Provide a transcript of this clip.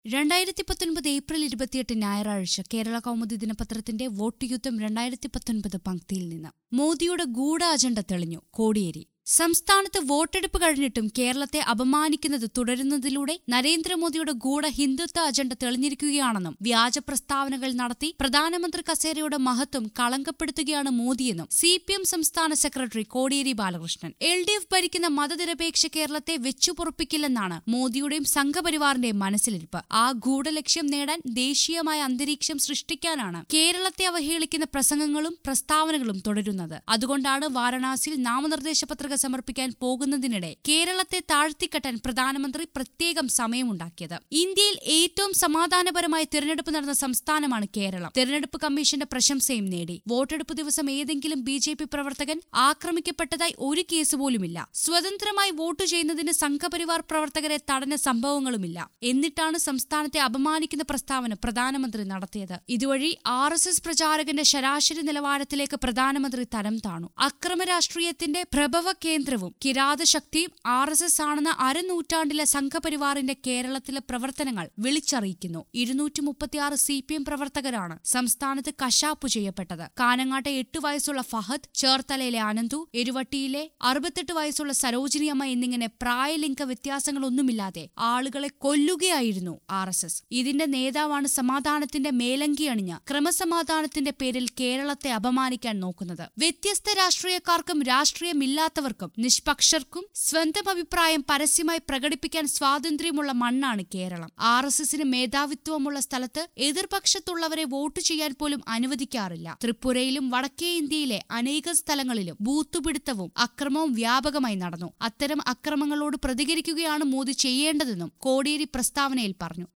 രണ്ടായിരത്തി പത്തൊൻപത് ഏപ്രിൽ ഇരുപത്തിയെട്ട് ഞായറാഴ്ച കേരള കൗമുദി ദിനപത്രത്തിന്റെ വോട്ട് യുദ്ധം രണ്ടായിരത്തി പത്തൊൻപത് പങ്ക്തിയിൽ നിന്ന് മോദിയുടെ ഗൂഢ അജണ്ട തെളിഞ്ഞു കോടിയേരി സംസ്ഥാനത്ത് വോട്ടെടുപ്പ് കഴിഞ്ഞിട്ടും കേരളത്തെ അപമാനിക്കുന്നത് തുടരുന്നതിലൂടെ നരേന്ദ്രമോദിയുടെ ഗൂഢ ഹിന്ദുത്വ അജണ്ട തെളിഞ്ഞിരിക്കുകയാണെന്നും വ്യാജ പ്രസ്താവനകൾ നടത്തി പ്രധാനമന്ത്രി കസേരയുടെ മഹത്വം കളങ്കപ്പെടുത്തുകയാണ് മോദിയെന്നും സി പി എം സംസ്ഥാന സെക്രട്ടറി Kodiyeri Balakrishnan LDF ഭരിക്കുന്ന മതനിരപേക്ഷ കേരളത്തെ വെച്ചുപൊറുപ്പിക്കില്ലെന്നാണ് മോദിയുടെയും സംഘപരിവാറിന്റെയും മനസ്സിലിരിപ്പ് ആ ഗൂഢലക്ഷ്യം നേടാൻ ദേശീയമായ അന്തരീക്ഷം സൃഷ്ടിക്കാനാണ് കേരളത്തെ അവഹേളിക്കുന്ന പ്രസംഗങ്ങളും പ്രസ്താവനകളും തുടരുന്നത് അതുകൊണ്ടാണ് വാരണാസിയിൽ നാമനിർദ്ദേശ പത്രിക സമർപ്പിക്കാൻ പോകുന്നതിനിടെ കേരളത്തെ താഴ്ത്തിക്കെട്ടാൻ പ്രധാനമന്ത്രി പ്രത്യേകം സമയമുണ്ടാക്കിയത് ഇന്ത്യയിൽ ഏറ്റവും സമാധാനപരമായ തിരഞ്ഞെടുപ്പ് നടന്ന സംസ്ഥാനമാണ് കേരളം തിരഞ്ഞെടുപ്പ് കമ്മീഷന്റെ പ്രശംസയും നേടി വോട്ടെടുപ്പ് ദിവസം ഏതെങ്കിലും ബി ജെ പി പ്രവർത്തകൻ ആക്രമിക്കപ്പെട്ടതായി ഒരു കേസ് പോലുമില്ല സ്വതന്ത്രമായി വോട്ട് ചെയ്യുന്നതിന് സംഘപരിവാർ പ്രവർത്തകരെ തടഞ്ഞ സംഭവങ്ങളുമില്ല എന്നിട്ടാണ് സംസ്ഥാനത്തെ അപമാനിക്കുന്ന പ്രസ്താവന പ്രധാനമന്ത്രി നടത്തിയത് ഇതുവഴി ആർ എസ് എസ് പ്രചാരകന്റെ ശരാശരി നിലവാരത്തിലേക്ക് പ്രധാനമന്ത്രി തരം താണു അക്രമ രാഷ്ട്രീയത്തിന്റെ പ്രഭവ കേന്ദ്രവും കിരാതശക്തിയും ആർ എസ് എസ് ആണെന്ന അരനൂറ്റാണ്ടിലെ സംഘപരിവാറിന്റെ കേരളത്തിലെ പ്രവർത്തനങ്ങൾ വിളിച്ചറിയിക്കുന്നു ഇരുന്നൂറ്റി മുപ്പത്തിയാറ് സി പി എം പ്രവർത്തകരാണ് സംസ്ഥാനത്ത് കശാപ്പു ചെയ്യപ്പെട്ടത് കാനങ്ങാട്ടെ എട്ട് വയസ്സുള്ള ഫഹദ് ചേർത്തലയിലെ അനന്തു എരുവട്ടിയിലെ അറുപത്തെട്ട് വയസ്സുള്ള സരോജിനിയമ്മ എന്നിങ്ങനെ പ്രായലിംഗ വ്യത്യാസങ്ങളൊന്നുമില്ലാതെ ആളുകളെ കൊല്ലുകയായിരുന്നു ആർ എസ് എസ് ഇതിന്റെ നേതാവാണ് സമാധാനത്തിന്റെ മേലങ്കി അണിഞ്ഞ ക്രമസമാധാനത്തിന്റെ പേരിൽ കേരളത്തെ അപമാനിക്കാൻ നോക്കുന്നത് വ്യത്യസ്ത രാഷ്ട്രീയക്കാർക്കും രാഷ്ട്രീയമില്ലാത്തവർക്കും നിഷ്പക്ഷർക്കും സ്വന്തം അഭിപ്രായം പരസ്യമായി പ്രകടിപ്പിക്കാൻ സ്വാതന്ത്ര്യമുള്ള മണ്ണാണ് കേരളം ആർ എസ് എസിന് മേധാവിത്വമുള്ള സ്ഥലത്ത് എതിർപക്ഷത്തുള്ളവരെ വോട്ട് ചെയ്യാൻ പോലും അനുവദിക്കാറില്ല ത്രിപുരയിലും വടക്കേ ഇന്ത്യയിലെ അനേകം സ്ഥലങ്ങളിലും ബൂത്തുപിടുത്തവും അക്രമവും വ്യാപകമായി നടന്നു അത്തരം അക്രമങ്ങളോട് പ്രതികരിക്കുകയാണ് മോദി ചെയ്യേണ്ടതെന്നും കോടിയേരി പ്രസ്താവനയിൽ പറഞ്ഞു